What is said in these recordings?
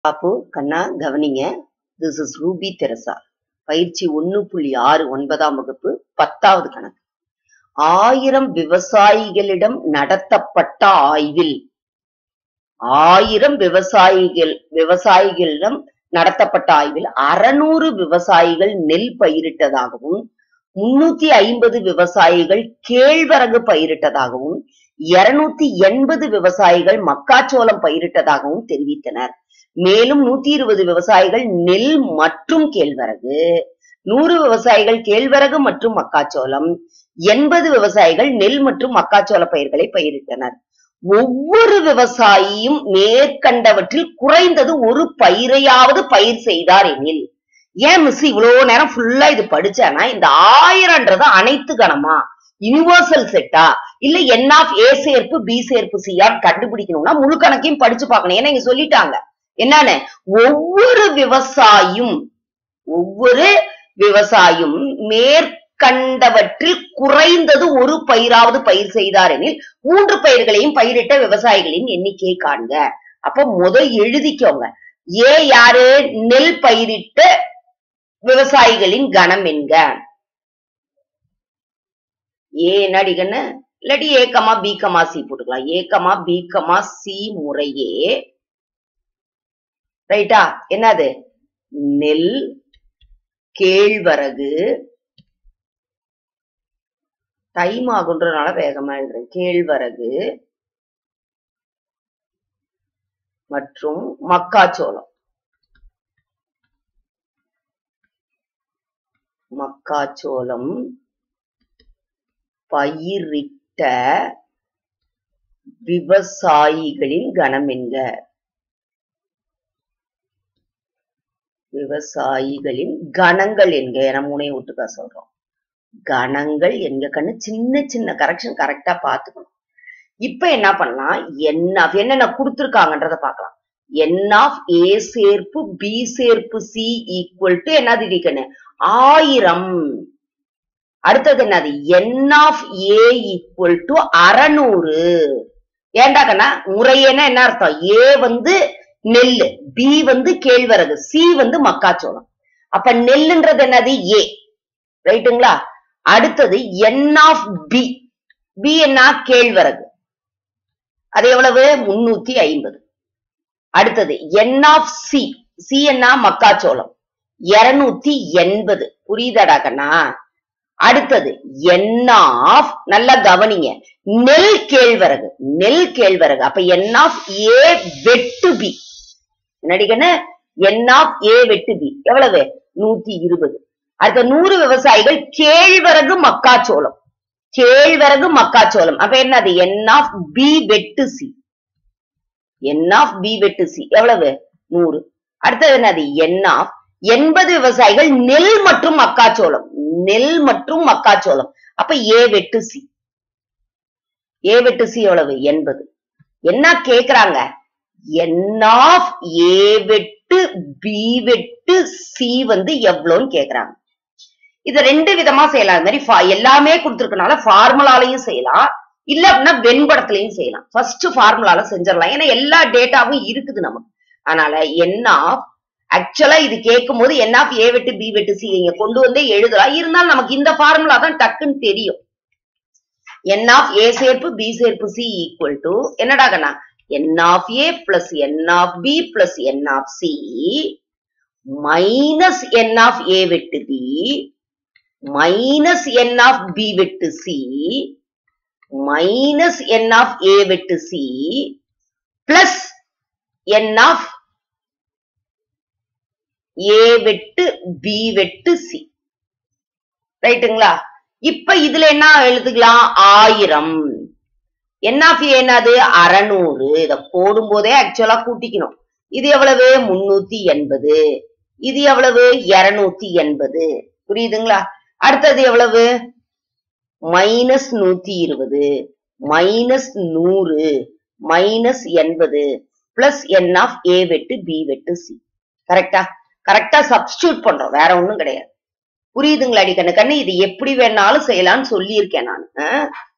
பாப்பு கண்ணா கவனிங்க this is Ruby Teresa பயிற்சி ஒண்ணு புள்ளி ஆறு ஒன்பதாம் வகுப்பு பத்தாவது கணக்கு ஆயிரம் விவசாயிகளிடம் நடத்தப்பட்ட ஆய்வில் ஆயிரம் விவசாயிகள் விவசாயிகளிடம் நடத்தப்பட்ட ஆய்வில் அறுநூறு விவசாயிகள் நெல் பயிரிட்டதாகவும் முன்னூத்தி ஐம்பது விவசாயிகள் கேழ்வரகு பயிரிட்டதாகவும் இருநூத்தி எண்பது விவசாயிகள் மக்காச்சோளம் பயிரிட்டதாகவும் தெரிவித்தனர் மேலும் நூத்தி இருபது விவசாயிகள் நெல் மற்றும் கேழ்வரகு நூறு விவசாயிகள் கேழ்வரகு மற்றும் மக்காச்சோளம் எண்பது விவசாயிகள் நெல் மற்றும் மக்காச்சோள பயிர்களை பயிரிட்டனர் ஒவ்வொரு விவசாயியும் மேற்கண்டவற்றில் குறைந்தது ஒரு பயிரையாவது பயிர் செய்தார் எனில் ஏன் மிஸ் இவ்வளவு நேரம் ஃபுல்லா இது படிச்சானா இந்த ஆயிரம்ன்றது அனைத்து கணமா யூனிவர்சல் செட்டா இல்ல என் ஆஃப் ஏ சேர்ப்பு பி சேர்ப்பு சியா கண்டுபிடிக்கணும்னா முழு கணக்கையும் படிச்சு பார்க்கணும் ஏன்னா இங்க சொல்லிட்டாங்க என்னன்னு ஒவ்வொரு விவசாயும் ஒவ்வொரு விவசாயும் மேற்கண்டவற்றில் குறைந்தது ஒரு பயிராவது பயிர் செய்தார் எனில் மூன்று பயிர்களையும் பயிரிட்ட விவசாயிகளின் எண்ணிக்கையை காண்க அப்ப முத எழுதிக்கோங்க ஏ யாரு நெல் பயிரிட்ட விவசாயிகளின் கணம் என்க ஏ நடிகன்னு இல்லாட்டி A comma B comma C போட்டுக்கலாம் A comma B comma C முறையே ரைட்டா என்னது நெல் கேழ்வரகு டைம் ஆகுன்றனால வேகமா எழுதுறேன் கேழ்வரகு மற்றும் மக்காச்சோளம் மக்காச்சோளம் பயிரிட்ட விவசாயிகளின் கணம் என்க விவசாயிகளின் கணங்கள் என்க என முனை விட்டுக்கா சொல்றோம் கணங்கள் என்க கண்ணு சின்ன சின்ன கரெக்ஷன் கரெக்டா பாத்துக்கணும் இப்ப என்ன பண்ணலாம் என்ன என்னென்ன கொடுத்துருக்காங்கன்றத பார்க்கலாம் என் ஆஃப் ஏ சேர்ப்பு பி சேர்ப்பு சி ஈக்குவல் டு என்னது இருக்கன்னு ஆயிரம் அடுத்தது என்னது n of A equal to அறநூறு ஏண்டா கண்ணா முறையேன்னா என்ன அர்த்தம் ஏ வந்து நெல்லு பி வந்து கேழ்வரகு சி வந்து மக்காச்சோளம் அப்ப நெல்லுன்றது என்னது ஏ ரைட்டுங்களா அடுத்தது என் ஆஃப் பி பி என்ன கேழ்வரகு அது எவ்வளவு முன்னூத்தி ஐம்பது அடுத்தது என் ஆஃப் சி சி என்ன மக்காச்சோளம் இருநூத்தி எண்பது புரியுதாடா கண்ணா அடுத்தது என் ஆஃப் நல்லா கவனிங்க நெல் கேழ்வரகு நெல் கேழ்வரகு அப்ப என் ஆஃப் ஏ வெட்டு பி நடிகன என் ஆஃப் ஏ வெட்டு பி எவ்வளவு நூத்தி இருபது அடுத்த நூறு விவசாயிகள் கேழ்வரகு மக்காச்சோளம் கேழ்வரகு மக்காச்சோளம் அப்ப என்னது என் ஆஃப் பி வெட்டு சி என் ஆஃப் பி வெட்டு சி எவ்வளவு நூறு அடுத்தது என்னது என் ஆஃப் எண்பது விவசாயிகள் நெல் மற்றும் மக்காச்சோளம் நெல் மற்றும் மக்காச்சோளம் அப்ப ஏ வெட்டு சி ஏ வெட்டு சி எவ்வளவு எண்பது என்ன கேக்குறாங்க என் ஆஃப் ஏ வெட்டு பி வெட்டு சி வந்து எவ்வளோன்னு கேக்குறாங்க இத ரெண்டு விதமா செய்யலாம் அது மாதிரி எல்லாமே கொடுத்துருக்கனால ஃபார்முலாலையும் செய்யலாம் இல்ல அப்படின்னா வெண்படத்திலையும் செய்யலாம் ஃபர்ஸ்ட் ஃபார்முலால செஞ்சிடலாம் ஏன்னா எல்லா டேட்டாவும் இருக்குது நமக்கு அதனால என் ஆஃப் ஆக்சுவலா இது கேட்கும் போது என் ஆஃப் ஏ வெட்டு பி வெட்டு சி இங்க கொண்டு வந்தே எழுதலாம் இருந்தாலும் நமக்கு இந்த ஃபார்முலா தான் டக்குன்னு தெரியும் என் ஆஃப் ஏ சேர்ப்பு பி சேர்ப்பு சி ஈக்குவல் டு என்னடா கண்ணா n of A plus n of B plus n of C minus n of A வெட்டு B minus n of B வெட்டு C minus n of A வெட்டு C plus n of A வெட்டு B வெட்டு C ரைட்டுங்களா இப்ப இதுல என்ன எழுதுக்கலாம் ஆயிரம் என் ஆஃப் என்னது அறநூறு இத போடும் போதே ஆக்சுவலா கூட்டிக்கணும் இது எவ்வளவு முன்னூத்தி எண்பது இது எவ்வளவு இருநூத்தி எண்பது புரியுதுங்களா அடுத்தது எவ்வளவு மைனஸ் நூத்தி இருபது மைனஸ் நூறு மைனஸ் எண்பது பிளஸ் என் ஆஃப் ஏ வெட்டு பி வெட்டு சி கரெக்டா கரெக்டா சப்ஸ்டியூட் பண்றோம் வேற ஒண்ணும் கிடையாது புரியுதுங்களா அடி கண்ணு கண்ணு இது எப்படி வேணாலும் செய்யலாம்னு சொல்லியிருக்கேன் நான்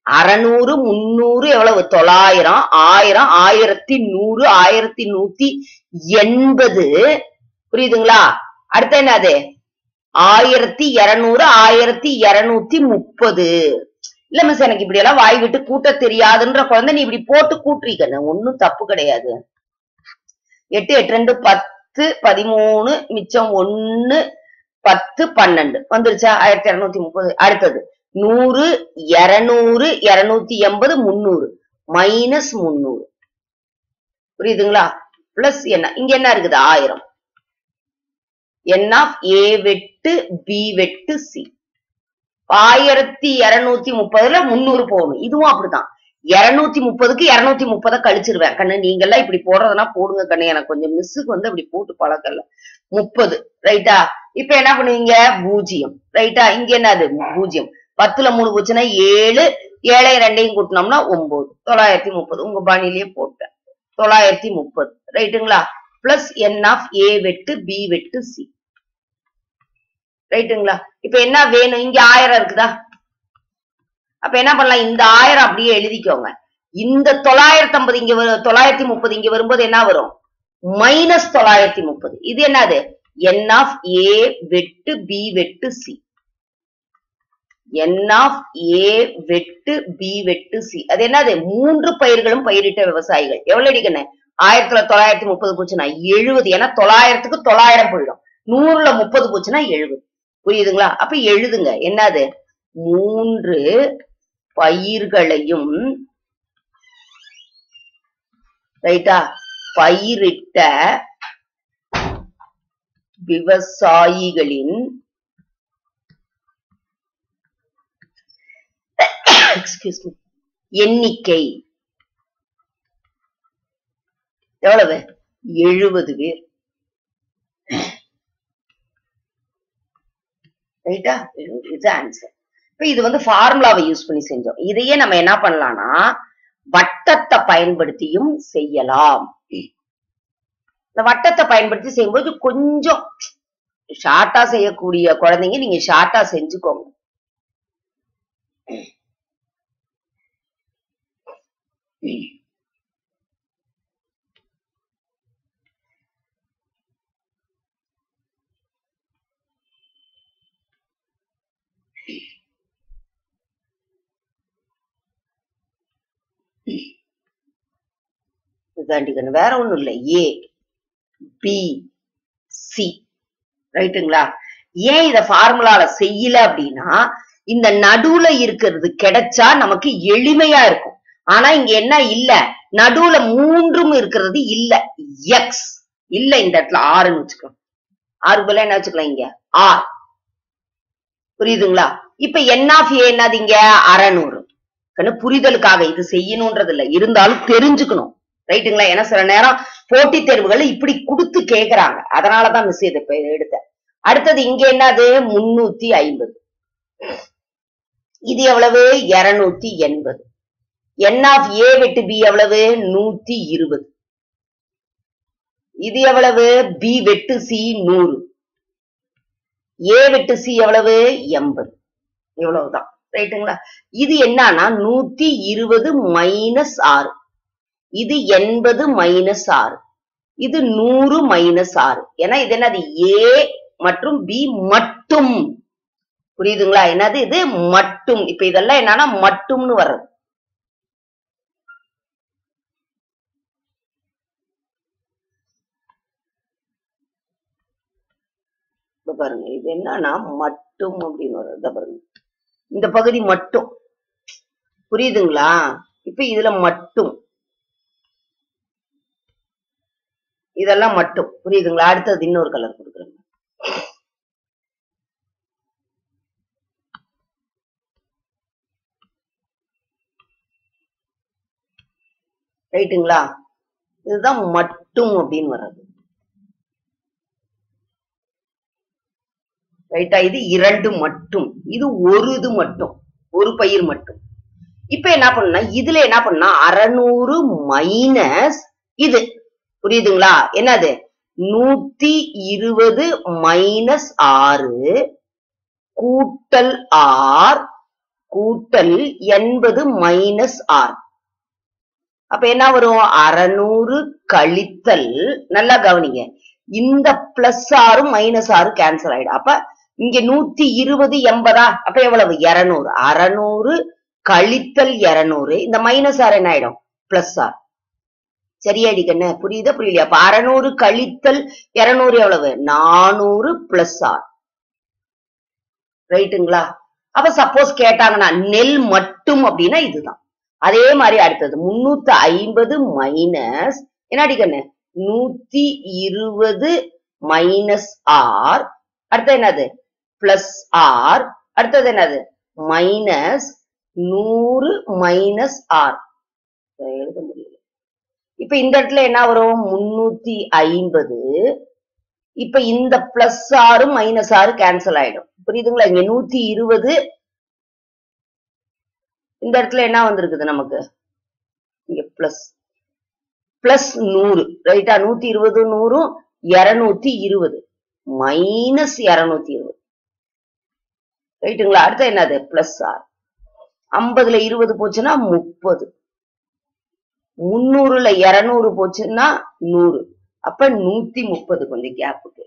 அறநூறு முன்னூறு எவ்வளவு தொள்ளாயிரம் ஆயிரம் ஆயிரத்தி நூறு ஆயிரத்தி நூத்தி எண்பது புரியுதுங்களா அடுத்து என்னது ஆயிரத்தி இருநூறு ஆயிரத்தி இருநூத்தி முப்பது இல்ல மிஸ் எனக்கு இப்படி எல்லாம் வாய் விட்டு கூட்ட தெரியாதுன்ற குழந்தை நீ இப்படி போட்டு கூட்டுறீங்க ஒன்னும் தப்பு கிடையாது எட்டு எட்டு ரெண்டு பத்து பதிமூணு மிச்சம் ஒன்னு பத்து பன்னெண்டு வந்துருச்சா ஆயிரத்தி இருநூத்தி முப்பது அடுத்தது நூறு இருநூறு இருநூத்தி எண்பது முன்னூறு மைனஸ் முன்னூறு புரியுதுங்களா பிளஸ் என்ன இங்க என்ன இருக்குது ஆயிரம் என் ஆஃப் ஏ வெட்டு பி வெட்டு சி ஆயிரத்தி இருநூத்தி முப்பதுல முன்னூறு போகணும் இதுவும் அப்படிதான் இருநூத்தி முப்பதுக்கு இருநூத்தி முப்பதை கழிச்சிருவேன் கண்ணு நீங்க எல்லாம் இப்படி போடுறதுனா போடுங்க கண்ணு எனக்கு கொஞ்சம் மிஸ்ஸுக்கு வந்து அப்படி போட்டு பழக்கல முப்பது ரைட்டா இப்ப என்ன பண்ணுவீங்க பூஜ்ஜியம் ரைட்டா இங்க என்னது பூஜ்ஜியம் பத்துல மூணு போச்சுன்னா ஏழு ஏழை ரெண்டையும் கூட்டினோம்னா ஒன்பது தொள்ளாயிரத்தி முப்பது உங்க பாணியிலேயே போட்டேன் தொள்ளாயிரத்தி முப்பது ரைட்டுங்களா பிளஸ் என் ஆஃப் ஏ வெட்டு பி வெட்டு சி ரைட்டுங்களா இப்ப என்ன வேணும் இங்க ஆயிரம் இருக்குதா அப்ப என்ன பண்ணலாம் இந்த ஆயிரம் அப்படியே எழுதிக்கோங்க இந்த தொள்ளாயிரத்தி ஐம்பது இங்க வரும் தொள்ளாயிரத்தி முப்பது இங்க வரும்போது என்ன வரும் மைனஸ் தொள்ளாயிரத்தி முப்பது இது என்னது என் ஆஃப் ஏ வெட்டு பி வெட்டு சி என் ஆஃப் ஏ வெட்டு பி வெட்டு சி அது என்னது மூன்று பயிர்களும் பயிரிட்ட விவசாயிகள் எவ்வளவு அடிக்கணும் ஆயிரத்துல தொள்ளாயிரத்தி முப்பது போச்சுன்னா எழுபது ஏன்னா தொள்ளாயிரத்துக்கு தொள்ளாயிரம் போயிடும் நூறுல முப்பது போச்சுன்னா எழுபது புரியுதுங்களா அப்ப எழுதுங்க என்னது மூன்று பயிர்களையும் ரைட்டா பயிரிட்ட விவசாயிகளின் எக்ஸ்கியூஸ் மீ எண்ணிக்கை எவ்வளவு எழுபது பேர் ரைட்டா இது ஆன்சர் இப்ப இது வந்து ஃபார்முலாவை யூஸ் பண்ணி செஞ்சோம் இதையே நம்ம என்ன பண்ணலாம்னா வட்டத்தை பயன்படுத்தியும் செய்யலாம் இந்த வட்டத்தை பயன்படுத்தி செய்யும்போது கொஞ்சம் ஷார்ட்டா செய்யக்கூடிய குழந்தைங்க நீங்க ஷார்ட்டா செஞ்சுக்கோங்க இதாண்டிக்கணும் வேற ஒண்ணும் இல்ல ஏ பி சி ரைட்டுங்களா ஏன் இத ஃபார்முலால செய்யல அப்படின்னா இந்த நடுவுல இருக்கிறது கிடைச்சா நமக்கு எளிமையா இருக்கும் ஆனா இங்க என்ன இல்ல நடுவுல மூன்றும் இருக்கிறது இல்ல எக்ஸ் இல்ல இந்த இடத்துல ஆறுன்னு வச்சுக்கலாம் ஆறு பதிலா என்ன வச்சுக்கலாம் இங்க ஆர் புரியுதுங்களா இப்ப என் ஆஃப் ஏ என்னது இங்க அறநூறு கண்ணு புரிதலுக்காக இது செய்யணும்ன்றது இல்ல இருந்தாலும் தெரிஞ்சுக்கணும் ரைட்டுங்களா ஏன்னா சில நேரம் போட்டித் தேர்வுகள் இப்படி கொடுத்து கேக்குறாங்க அதனாலதான் மிஸ் இதை இப்ப எடுத்தேன் அடுத்தது இங்க என்னது முன்னூத்தி ஐம்பது இது எவ்வளவு இருநூத்தி எண்பது என் ஆஃப் ஏ வெட்டு பி எவ்வளவு நூத்தி இருபது இது எவ்வளவு பி வெட்டு சி நூறு ஏ வெட்டு சி எவ்வளவு எண்பது இவ்வளவுதான் ரைட்டுங்களா இது என்னன்னா நூத்தி இருபது மைனஸ் ஆறு இது எண்பது மைனஸ் ஆறு இது நூறு மைனஸ் ஆறு ஏன்னா இது என்னது ஏ மற்றும் பி மட்டும் புரியுதுங்களா என்னது இது மட்டும் இப்ப இதெல்லாம் என்னன்னா மட்டும்னு வர்றது இப்ப பாருங்க இது என்னன்னா மட்டும் அப்படின்னு வர்றது இத பாருங்க இந்த பகுதி மட்டும் புரியுதுங்களா இப்ப இதுல மட்டும் இதெல்லாம் மட்டும் புரியுதுங்களா அடுத்தது இன்னொரு கலர் கொடுக்குறேங்க ரைட்டுங்களா இதுதான் மட்டும் அப்படின்னு வர்றது ரைட்டா இது இரண்டு மட்டும் இது ஒரு இது மட்டும் ஒரு பயிர் மட்டும் இப்ப என்ன பண்ணா இதுல என்ன பண்ணா அறநூறு மைனஸ் இது புரியுதுங்களா என்னது நூத்தி இருபது மைனஸ் ஆறு கூட்டல் ஆர் கூட்டல் எண்பது மைனஸ் ஆர் அப்ப என்ன வரும் அறநூறு கழித்தல் நல்லா கவனிங்க இந்த பிளஸ் ஆறும் மைனஸ் ஆறு கேன்சல் ஆயிடும் அப்ப இங்க நூத்தி இருபது எண்பதா அப்ப எவ்வளவு இருநூறு அறநூறு கழித்தல் இருநூறு இந்த மைனஸ் ஆர் என்ன ஆயிடும் பிளஸ் ஆர் சரியாடி கண்ணு புரியுதா புரியலையா அப்ப அறநூறு கழித்தல் இருநூறு எவ்வளவு நானூறு பிளஸ் ஆர் ரைட்டுங்களா அப்ப சப்போஸ் கேட்டாங்கன்னா நெல் மட்டும் அப்படின்னா இதுதான் அதே மாதிரி அடுத்தது முன்னூத்தி ஐம்பது மைனஸ் என்னடி கண்ணு நூத்தி இருபது மைனஸ் ஆர் அடுத்து என்னது பிளஸ் ஆர் அடுத்தது என்னது மைனஸ் நூறு மைனஸ் ஆர் எழுத முடியல இப்ப இந்த இடத்துல என்ன வரும் முன்னூத்தி ஐம்பது இப்ப இந்த பிளஸ் ஆறு மைனஸ் ஆறு கேன்சல் ஆயிடும் புரியுதுங்களா இங்க நூத்தி இருபது இந்த இடத்துல என்ன வந்திருக்குது நமக்கு இங்க பிளஸ் பிளஸ் நூறு ரைட்டா நூத்தி இருபது நூறும் இருநூத்தி இருபது மைனஸ் இருநூத்தி இருபது ரைட்டுங்களா அடுத்து என்னது பிளஸ் ஆர் ஐம்பதுல இருபது போச்சுன்னா முப்பது முன்னூறுல இருநூறு போச்சுன்னா நூறு அப்ப நூத்தி முப்பது கொஞ்சம் கேப்புக்கு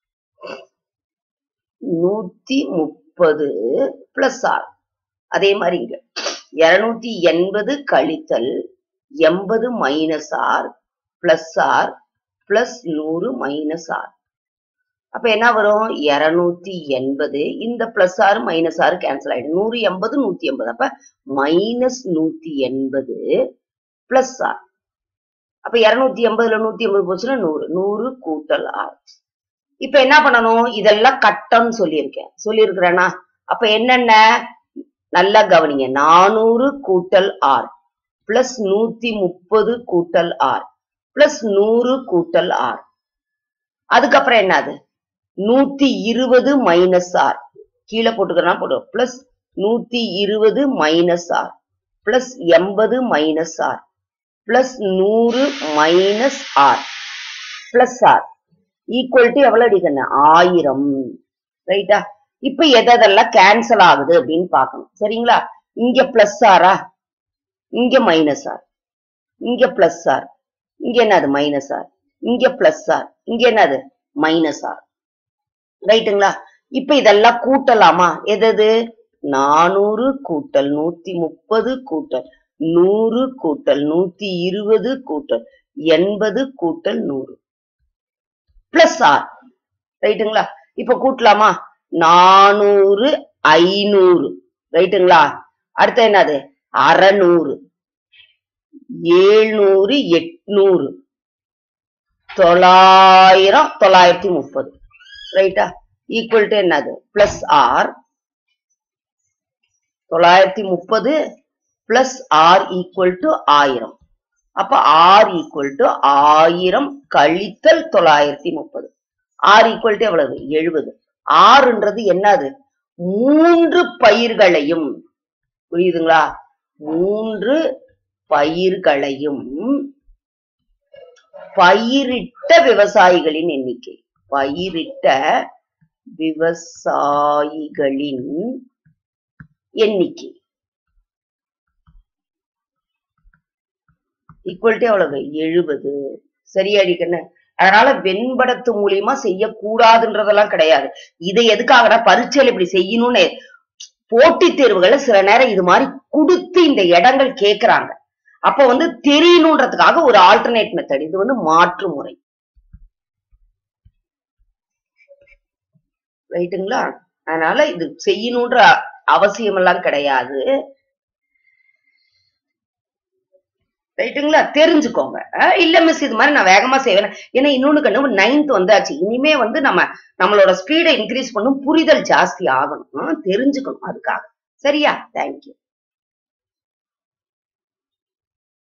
நூத்தி முப்பது பிளஸ் ஆர் அதே மாதிரி இங்க இருநூத்தி எண்பது கழித்தல் எண்பது minus r plus r plus நூறு மைனஸ் ஆர் அப்ப என்ன வரும் இருநூத்தி எண்பது இந்த பிளஸ் ஆறு மைனஸ் ஆறு கேன்சல் ஆயிடும் நூறு எண்பது நூத்தி எண்பது அப்ப மைனஸ் நூத்தி எண்பது பிளஸ் ஆர் அப்ப இருநூத்தி எண்பதுல நூத்தி எண்பது போச்சுன்னா நூறு நூறு கூட்டல் ஆறு இப்ப என்ன பண்ணணும் இதெல்லாம் கட்டம்னு சொல்லியிருக்கேன் சொல்லியிருக்கிறேனா அப்ப என்னென்ன நல்லா கவனிங்க நானூறு கூட்டல் ஆர் பிளஸ் நூத்தி முப்பது கூட்டல் ஆர் பிளஸ் நூறு கூட்டல் ஆர் அதுக்கப்புறம் என்னது நூத்தி இருபது மைனஸ் ஆர் கீழே போட்டுக்கிறனா போடுவோம் பிளஸ் நூத்தி இருபது மைனஸ் ஆர் பிளஸ் எண்பது மைனஸ் ஆர் பிளஸ் நூறு minus r plus r equal to எவ்வளவு அடிக்கணும் ஆயிரம் ரைட்டா இப்ப எதெல்லாம் கேன்சல் ஆகுது அப்படின்னு பார்க்கணும் சரிங்களா இங்க பிளஸ் ஆரா இங்க மைனஸ் ஆர் இங்க பிளஸ் ஆர் இங்க என்னது மைனஸ் ஆர் இங்க பிளஸ் ஆர் இங்க என்னது மைனஸ் ஆர் ரைட்டுங்களா இப்ப இதெல்லாம் கூட்டலாமா எதது நானூறு கூட்டல் நூத்தி முப்பது கூட்டல் நூறு கூட்டல் நூத்தி இருபது கூட்டல் எண்பது கூட்டல் நூறு பிளஸ் ஆர் ரைட்டுங்களா இப்ப கூட்டலாமா நானூறு ஐநூறு ரைட்டுங்களா அடுத்து என்னது அறநூறு ஏழ்நூறு எட்நூறு தொள்ளாயிரம் தொள்ளாயிரத்தி முப்பது ரைட்டா ஈக்குவல் டு என்னது பிளஸ் ஆர் தொள்ளாயிரத்தி முப்பது பிளஸ் ஆர் ஈக்குவல் டு ஆயிரம் அப்ப ஆர் ஈக்குவல் டு ஆயிரம் கழித்தல் தொள்ளாயிரத்தி முப்பது ஆர் ஈக்குவல் டு எவ்வளவு எழுபது ஆறுன்றது என்னது மூன்று பயிர்களையும் புரியுதுங்களா மூன்று பயிர்களையும் பயிரிட்ட விவசாயிகளின் எண்ணிக்கை பயிரிட்ட விவசாயிகளின் எண்ணிக்கை ஈக்குவல் டு எவ்வளவு எழுபது சரியாடி கண்ணு அதனால வெண்படத்து மூலியமா செய்யக்கூடாதுன்றதெல்லாம் கிடையாது இதை எதுக்காகனா பரீட்சையில இப்படி செய்யணும்னு போட்டித் தேர்வுகள்ல சில நேரம் இது மாதிரி கொடுத்து இந்த இடங்கள் கேக்குறாங்க அப்ப வந்து தெரியணுன்றதுக்காக ஒரு ஆல்டர்னேட் மெத்தட் இது வந்து மாற்று முறை ரைட்டுங்களா அதனால இது செய்யணுன்ற அவசியம் எல்லாம் கிடையாது ரைட்டுங்களா தெரிஞ்சுக்கோங்க அஹ் இல்ல மிஸ் இது மாதிரி நான் வேகமா செய்வேன் ஏன்னா இன்னொன்னு கண்ணு நைன்த் வந்தாச்சு இனிமே வந்து நம்ம நம்மளோட ஸ்பீடை இன்க்ரீஸ் பண்ணும் புரிதல் ஜாஸ்தி ஆகணும் அஹ் தெரிஞ்சுக்கணும் அதுக்காக சரியா தேங்க்யூ